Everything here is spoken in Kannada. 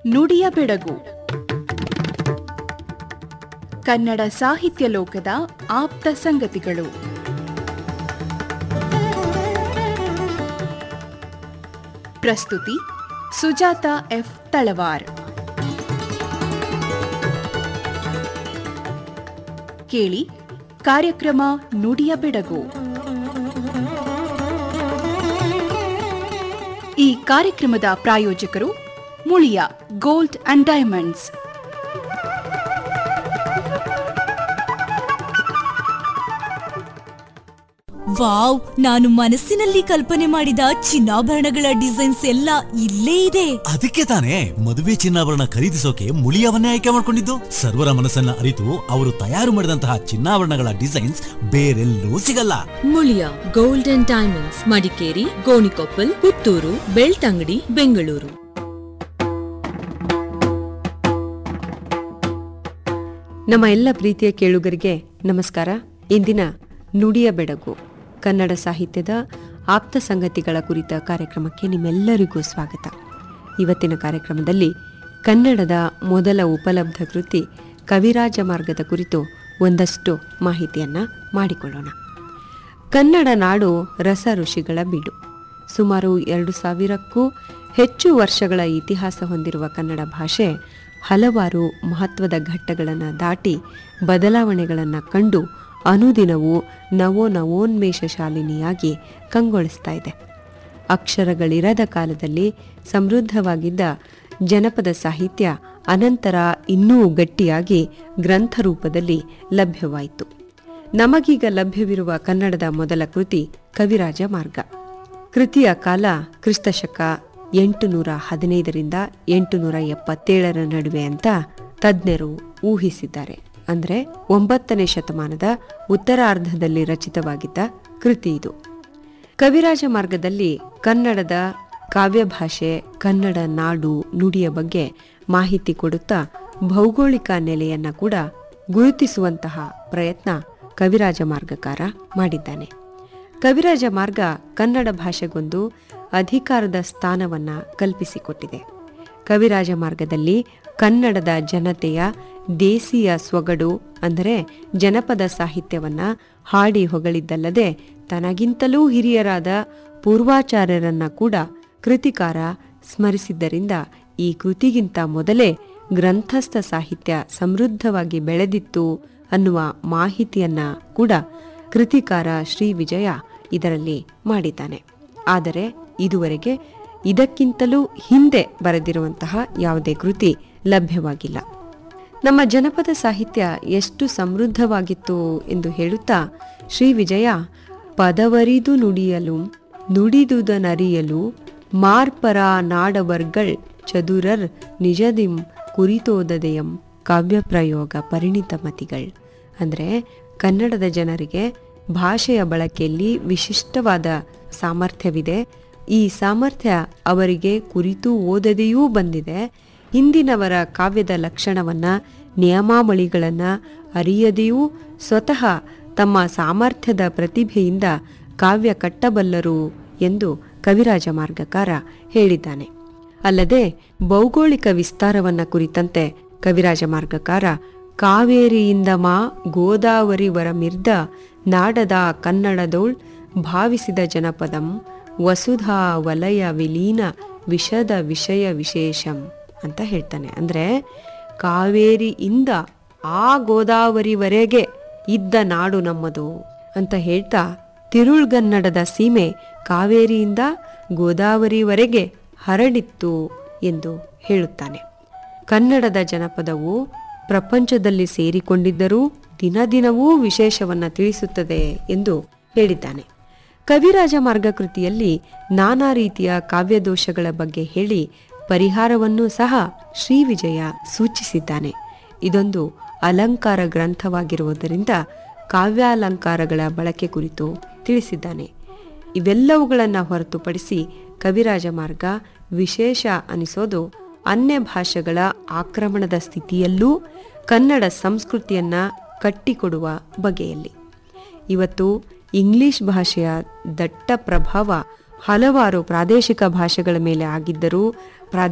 ನುಡಿಯ ಬೆಡಗು ಕನ್ನಡ ಸಾಹಿತ್ಯ ಲೋಕದ ಆಪ್ತ ಸಂಗತಿಗಳು ಪ್ರಸ್ತುತಿ ಸುಜಾತ ಎಫ್ ತಳವಾರ್ ಕೇಳಿ ಕಾರ್ಯಕ್ರಮ ನುಡಿಯ ಬೆಡಗು ಈ ಕಾರ್ಯಕ್ರಮದ ಪ್ರಾಯೋಜಕರು Muliya gold and diamonds wow ನಾನು ಮನಸ್ಸಿನಲ್ಲಿ ಕಲ್ಪನೆ ಮಾಡಿದ ಚಿನ್ನಾಭರಣಗಳ ಡಿಸೈನ್ಸ್ ಎಲ್ಲ ಇಲ್ಲೇ ಇದೆ ಅದಕ್ಕೆ ತಾನೇ ಮದುವೆ ಚಿನ್ನಾಭರಣ ಖರೀದಿಸೋಕೆ ಮುಳಿಯವನ್ನೇ ಆಯ್ಕೆ ಮಾಡ್ಕೊಂಡಿದ್ದು ಸರ್ವರ ಮನಸ್ಸನ್ನ ಅರಿತು ಅವರು ತಯಾರು ಮಾಡಿದಂತಹ ಚಿನ್ನಾಭರಣಗಳ ಡಿಸೈನ್ಸ್ ಬೇರೆಲ್ಲೂ ಸಿಗಲ್ಲ Muliya gold and diamonds Madikeri Gonikoppal Puttur Belthangady Bengaluru ನಮ್ಮ ಎಲ್ಲ ಪ್ರೀತಿಯ ಕೇಳುಗರಿಗೆ ನಮಸ್ಕಾರ ಇಂದಿನ ನುಡಿಯ ಬೆಡಗು ಕನ್ನಡ ಸಾಹಿತ್ಯದ ಆಪ್ತ ಸಂಗತಿಗಳ ಕುರಿತ ಕಾರ್ಯಕ್ರಮಕ್ಕೆ ನಿಮ್ಮೆಲ್ಲರಿಗೂ ಸ್ವಾಗತ ಇವತ್ತಿನ ಕಾರ್ಯಕ್ರಮದಲ್ಲಿ ಕನ್ನಡದ ಮೊದಲ ಉಪಲಬ್ಧ ಕೃತಿ ಕವಿರಾಜ ಮಾರ್ಗದ ಕುರಿತು ಒಂದಷ್ಟು ಮಾಹಿತಿಯನ್ನ ಮಾಡಿಕೊಳ್ಳೋಣ ಕನ್ನಡ ನಾಡು ರಸ ಋಷಿಗಳ ಬೀಡು ಸುಮಾರು ಎರಡು ಸಾವಿರಕ್ಕೂ ಹೆಚ್ಚು ವರ್ಷಗಳ ಇತಿಹಾಸ ಹೊಂದಿರುವ ಕನ್ನಡ ಭಾಷೆ ಹಲವಾರು ಮಹತ್ವದ ಘಟ್ಟಗಳನ್ನು ದಾಟಿ ಬದಲಾವಣೆಗಳನ್ನು ಕಂಡು ಅನುದಿನವೂ ನವೋ ನವೋನ್ಮೇಷ ಶಾಲಿನಿಯಾಗಿ ಕಂಗೊಳಿಸ್ತಾ ಇದೆ ಅಕ್ಷರಗಳಿರದ ಕಾಲದಲ್ಲಿ ಸಮೃದ್ಧವಾಗಿದ್ದ ಜನಪದ ಸಾಹಿತ್ಯ ಅನಂತರ ಇನ್ನೂ ಗಟ್ಟಿಯಾಗಿ ಗ್ರಂಥ ರೂಪದಲ್ಲಿ ಲಭ್ಯವಾಯಿತು ನಮಗೀಗ ಲಭ್ಯವಿರುವ ಕನ್ನಡದ ಮೊದಲ ಕೃತಿ ಕವಿರಾಜ ಮಾರ್ಗ ಕೃತಿಯ ಕಾಲ ಕ್ರಿಸ್ತಶಕ ಎಂಟುನೂರ ಹದಿನೈದರಿಂದ ಎಂಟುನೂರ ಎಪ್ಪತ್ತೇಳರ ನಡುವೆ ಅಂತ ತಜ್ಞರು ಊಹಿಸಿದ್ದಾರೆ ಅಂದರೆ ಒಂಬತ್ತನೇ ಶತಮಾನದ ಉತ್ತರಾರ್ಧದಲ್ಲಿ ರಚಿತವಾಗಿದ್ದ ಕೃತಿ ಇದು ಕವಿರಾಜ ಮಾರ್ಗದಲ್ಲಿ ಕನ್ನಡದ ಕಾವ್ಯ ಭಾಷೆ ಕನ್ನಡ ನಾಡು ನುಡಿಯ ಬಗ್ಗೆ ಮಾಹಿತಿ ಕೊಡುತ್ತಾ ಭೌಗೋಳಿಕ ನೆಲೆಯನ್ನ ಕೂಡ ಗುರುತಿಸುವಂತಹ ಪ್ರಯತ್ನ ಕವಿರಾಜ ಮಾರ್ಗಕಾರ ಮಾಡಿದ್ದಾನೆ ಕವಿರಾಜ ಮಾರ್ಗ ಕನ್ನಡ ಭಾಷೆಗೊಂದು ಅಧಿಕಾರದ ಸ್ಥಾನವನ್ನ ಕಲ್ಪಿಸಿಕೊಟ್ಟಿದೆ ಕವಿರಾಜ ಮಾರ್ಗದಲ್ಲಿ ಕನ್ನಡದ ಜನತೆಯ ದೇಸಿಯ ಸೊಗಡು ಅಂದರೆ ಜನಪದ ಸಾಹಿತ್ಯವನ್ನ ಹಾಡಿ ಹೊಗಳಿದ್ದಲ್ಲದೆ ತನಗಿಂತಲೂ ಹಿರಿಯರಾದ ಪೂರ್ವಾಚಾರ್ಯರನ್ನ ಕೂಡ ಕೃತಿಕಾರ ಸ್ಮರಿಸಿದ್ದರಿಂದ ಈ ಕೃತಿಗಿಂತ ಮೊದಲೇ ಗ್ರಂಥಸ್ಥ ಸಾಹಿತ್ಯ ಸಮೃದ್ಧವಾಗಿ ಬೆಳೆದಿತ್ತು ಅನ್ನುವ ಮಾಹಿತಿಯನ್ನ ಕೂಡ ಕೃತಿಕಾರ ಶ್ರೀ ವಿಜಯ ಇದರಲ್ಲಿ ಮಾಡಿದ್ದಾನೆ ಆದರೆ ಇದುವರೆಗೆ ಇದಕ್ಕಿಂತಲೂ ಹಿಂದೆ ಬರೆದಿರುವಂತಹ ಯಾವುದೇ ಕೃತಿ ಲಭ್ಯವಾಗಿಲ್ಲ ನಮ್ಮ ಜನಪದ ಸಾಹಿತ್ಯ ಎಷ್ಟು ಸಮೃದ್ಧವಾಗಿತ್ತು ಎಂದು ಹೇಳುತ್ತಾ ಶ್ರೀ ವಿಜಯ ಪದವರಿದು ನುಡಿಯಲು ನುಡಿದುದನರಿಯಲು ಮಾರ್ಪರ ನಾಡವರ್ಗಳ್ ಚದುರರ್ ನಿಜದಿಂ ಕುರಿತೋದದೆಯಂ ಕಾವ್ಯ ಪ್ರಯೋಗ ಪರಿಣಿತ ಮತಿಗಳ್ ಅಂದರೆ ಕನ್ನಡದ ಜನರಿಗೆ ಭಾಷೆಯ ಬಳಕೆಯಲ್ಲಿ ವಿಶಿಷ್ಟವಾದ ಸಾಮರ್ಥ್ಯವಿದೆ ಈ ಸಾಮರ್ಥ್ಯ ಅವರಿಗೆ ಕುರಿತು ಓದದೆಯೂ ಬಂದಿದೆ ಹಿಂದಿನವರ ಕಾವ್ಯದ ಲಕ್ಷಣವನ್ನ ನಿಯಮಾವಳಿಗಳನ್ನ ಅರಿಯದೆಯೂ ಸ್ವತಃ ತಮ್ಮ ಸಾಮರ್ಥ್ಯದ ಪ್ರತಿಭೆಯಿಂದ ಕಾವ್ಯ ಕಟ್ಟಬಲ್ಲರು ಎಂದು ಕವಿರಾಜ ಮಾರ್ಗಕಾರ ಹೇಳಿದ್ದಾನೆ ಅಲ್ಲದೆ ಭೌಗೋಳಿಕ ವಿಸ್ತಾರವನ್ನ ಕುರಿತಂತೆ ಕವಿರಾಜ ಮಾರ್ಗಕಾರ ಕಾವೇರಿಯಿಂದ ಮಾ ಗೋದಾವರಿ ವರಮಿರ್ದ ನಾಡದ ಕನ್ನಡದೋಳ್ ಭಾವಿಸಿದ ಜನಪದಂ ವಸುಧಾ ವಲಯ ವಿಲೀನ ವಿಷದ ವಿಷಯ ವಿಶೇಷಂ ಅಂತ ಹೇಳ್ತಾನೆ ಅಂದ್ರೆ ಕಾವೇರಿಯಿಂದ ಆ ಗೋದಾವರಿವರೆಗೆ ಇದ್ದ ನಾಡು ನಮ್ಮದು ಅಂತ ಹೇಳ್ತಾ ತಿರುಳ್ಗನ್ನಡದ ಸೀಮೆ ಕಾವೇರಿಯಿಂದ ಗೋದಾವರಿವರೆಗೆ ಹರಡಿತ್ತು ಎಂದು ಹೇಳುತ್ತಾನೆ ಕನ್ನಡದ ಜನಪದವು ಪ್ರಪಂಚದಲ್ಲಿ ಸೇರಿಕೊಂಡಿದ್ದರೂ ದಿನ ದಿನವೂ ವಿಶೇಷವನ್ನ ತಿಳಿಸುತ್ತದೆ ಎಂದು ಹೇಳಿದ್ದಾನೆ ಕವಿರಾಜ ಮಾರ್ಗ ಕೃತಿಯಲ್ಲಿ ನಾನಾ ರೀತಿಯ ಕಾವ್ಯದೋಷಗಳ ಬಗ್ಗೆ ಹೇಳಿ ಪರಿಹಾರವನ್ನೂ ಸಹ ಶ್ರೀ ವಿಜಯ ಸೂಚಿಸಿದ್ದಾನೆ ಇದೊಂದು ಅಲಂಕಾರ ಗ್ರಂಥವಾಗಿರುವುದರಿಂದ ಕಾವ್ಯಾಲಂಕಾರಗಳ ಬಳಕೆ ಕುರಿತು ತಿಳಿಸಿದ್ದಾನೆ ಇವೆಲ್ಲವುಗಳನ್ನು ಹೊರತುಪಡಿಸಿ ಕವಿರಾಜ ಮಾರ್ಗ ವಿಶೇಷ ಅನಿಸೋದು ಅನ್ಯ ಭಾಷೆಗಳ ಆಕ್ರಮಣದ ಸ್ಥಿತಿಯಲ್ಲೂ ಕನ್ನಡ ಸಂಸ್ಕೃತಿಯನ್ನ ಕಟ್ಟಿಕೊಡುವ ಬಗೆಯಲ್ಲಿ ಇವತ್ತು ಇಂಗ್ಲಿಷ್ ಭಾಷೆಯ ದಟ್ಟ ಪ್ರಭಾವ ಹಲವಾರು ಪ್ರಾದೇಶಿಕ ಭಾಷೆಗಳ ಮೇಲೆ ಆಗಿದ್ದರೂ